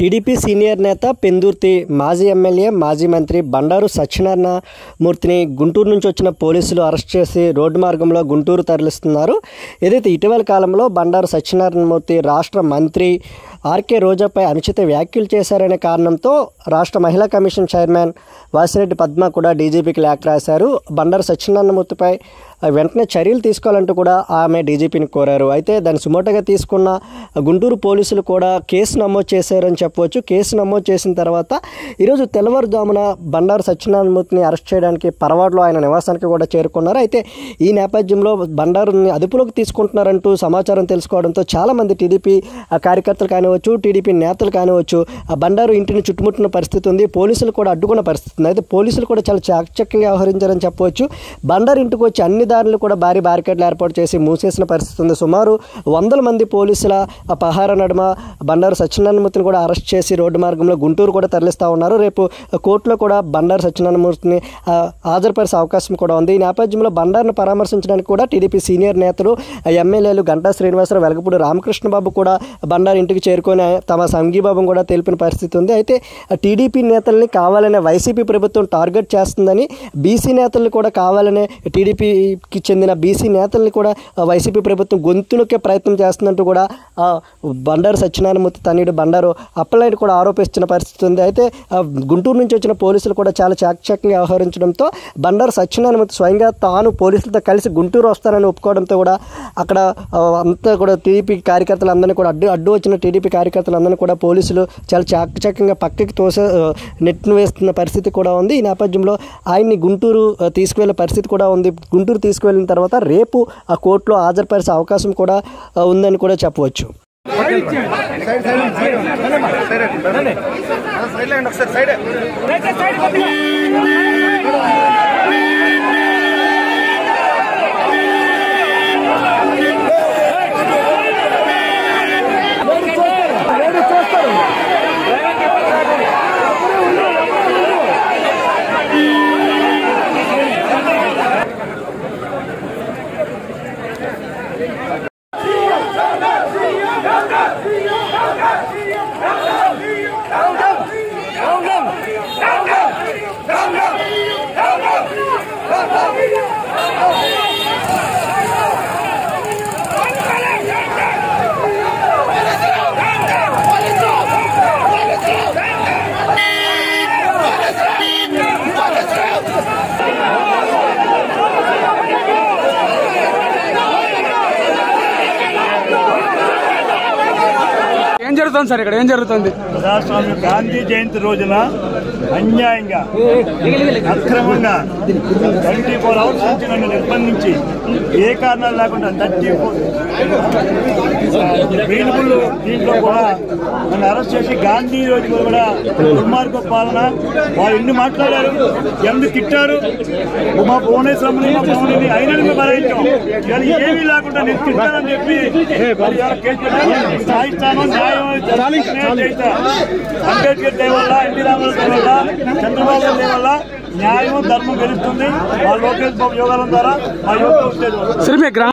TDP senior నేత పెందుర్తి మాజీ MLA మాజీ మంత్రి బండారు సత్యనారాయణ మూర్తిని గుంటూరు నుంచి వచ్చిన పోలీసులు అరెస్ట్ చేసి రోడ్డు మార్గంలో గుంటూరు తరలిస్తున్నారు ఏదైతే ఇటీవల కాలంలో బండారు సత్యనారాయణ మూర్తి రాష్ట్ర మంత్రి ఆర్కే రోజాపై అనుచిత వ్యాఖ్యలు చేశారనే కారణంతో రాష్ట్ర మహిళా కమిషన్ చైర్మన్ వాసిరెడ్డి పద్మ కూడా డీజీపీకి లేఖ రాశారు బండారు సత్యనారాయణమూర్తిపై వెంటనే చర్యలు తీసుకోవాలంటూ కూడా ఆమె డీజీపీని కోరారు అయితే దాన్ని సుమోటగా తీసుకున్న గుంటూరు పోలీసులు కూడా కేసు నమోదు చేశారని చెప్పవచ్చు కేసు నమోదు చేసిన తర్వాత ఈరోజు తెల్లవారుజామున బండారు సత్యనారాయణమూర్తిని అరెస్ట్ చేయడానికి పరవాడలో ఆయన నివాసానికి కూడా చేరుకున్నారు అయితే ఈ నేపథ్యంలో బండారుని అదుపులోకి తీసుకుంటున్నారంటూ సమాచారం తెలుసుకోవడంతో చాలామంది టీడీపీ కార్యకర్తలు కానివచ్చు టీడీపీ నేతలు కానివచ్చు ఆ బండారు ఇంటిని చుట్టుముట్టిన పరిస్థితి ఉంది పోలీసులు కూడా అడ్డుకున్న పరిస్థితి ఉంది అయితే పోలీసులు కూడా చాలా చాకచక్యంగా వ్యవహరించారని చెప్పవచ్చు బండారు ఇంటికి వచ్చి అన్ని దారులు కూడా భారీ బ్యారికేడ్లు ఏర్పాటు చేసి మూసేసిన పరిస్థితి ఉంది సుమారు వందల మంది పోలీసుల ఆ పహార నడుమ బండారు సత్యనారాయణమూర్తిని కూడా అరెస్ట్ చేసి రోడ్డు మార్గంలో గుంటూరు కూడా తరలిస్తూ ఉన్నారు రేపు కోర్టులో కూడా బండారు సత్యనారాయణమూర్తిని ఆ, హాజరుపరిచే అవకాశం కూడా ఉంది ఈ నేపథ్యంలో బండారును పరామర్శించడానికి కూడా టీడీపీ సీనియర్ నేతలు ఆ ఎమ్మెల్యేలు గంటా శ్రీనివాసరావు వెలగపూడి రామకృష్ణబాబు కూడా బండారు ఇంటికి చేరుకొని తమ సంఘీభావం కూడా తెలిపిన పరిస్థితి ఉంది అయితే ఆ టీడీపీ నేతల్ని కావాలనే వైసీపీ ప్రభుత్వం టార్గెట్ చేస్తుందని బీసీ నేతల్ని కూడా కావాలనే టీడీపీకి చెందిన బీసీ నేతల్ని కూడా ఆ, వైసీపీ ప్రభుత్వం గొంతునొక్కే ప్రయత్నం చేస్తుందంటూ కూడా ఆ, బండారు సత్యనారాయణమూర్తి తనయుడు బండారు అప్పలనాయుడు కూడా ఆరోపిస్తున్న పరిస్థితి ఉంది అయితే ఆ, గుంటూరు నుంచి వచ్చిన పోలీసులు కూడా చాలా చాకచక్యంగా వ్యవహరించడంతో బండారు సత్యనారాయణమూర్తి స్వయంగా తాను పోలీసులతో కలిసి గుంటూరు వస్తానని ఒప్పుకోవడంతో కూడా అక్కడ ఆ, అంతా కూడా టీడీపీ కార్యకర్తలందరినీ కూడా అడ్డు అడ్డు వచ్చిన టీడీపీ కార్యకర్తలందరినీ కూడా పోలీసులు చాలా చాకచక్యంగా పక్కకి తోసే ఆ, నెట్ను వేస్తున్న పరిస్థితి కూడా ఉంది ఈ నేపథ్యంలో ఆయన్ని గుంటూరు ఆ, తీసుకువెళ్ళే పరిస్థితి కూడా ఉంది గుంటూరు తీసుకువెళ్ళిన తర్వాత రేపు ఆ కోర్టులో హాజరుపరిచే అవకాశం కూడా ఆ, ఉందని కూడా చెప్పవచ్చు ఏం జరుగుతుంది సార్ ఇక్కడ ఏం జరుగుతుంది ప్రజాస్వామ్య గాంధీ జయంతి రోజున అన్యాయంగా అక్రమంగా ట్వంటీ ఫోర్ అవర్స్ నుంచి నన్ను నిర్బంధించి ఏ కారణాలు లేకుండా థర్టీ ఫోర్ వీలుపులు దీంట్లో కూడా నన్ను అరెస్ట్ చేసి గాంధీ రోజు కూడా దుర్మార్గ పాలన వాళ్ళు ఎన్ని మాట్లాడారు ఎందుకు తిట్టారు మా భువనేశ్వరంని మా భువనేని అయినా మేము భరించాం ఇవాళ ఏమీ లేకుండా నేను తిట్టానని చెప్పి మరి ఇవాళ కేసు పెట్టారు. సాయిస్తాను న్యాయం చేస్తా అంబేద్కర్ దయ వల్ల ఎన్టీ రామారావు దయ వల్ల చంద్రబాబు దయ వల్ల న్యాయం ధర్మం గెలుస్తుంది మా లోకేష్ బాబు యోగాల ద్వారా మా యువత ఉత్తేజం సరే మీ గ్రామ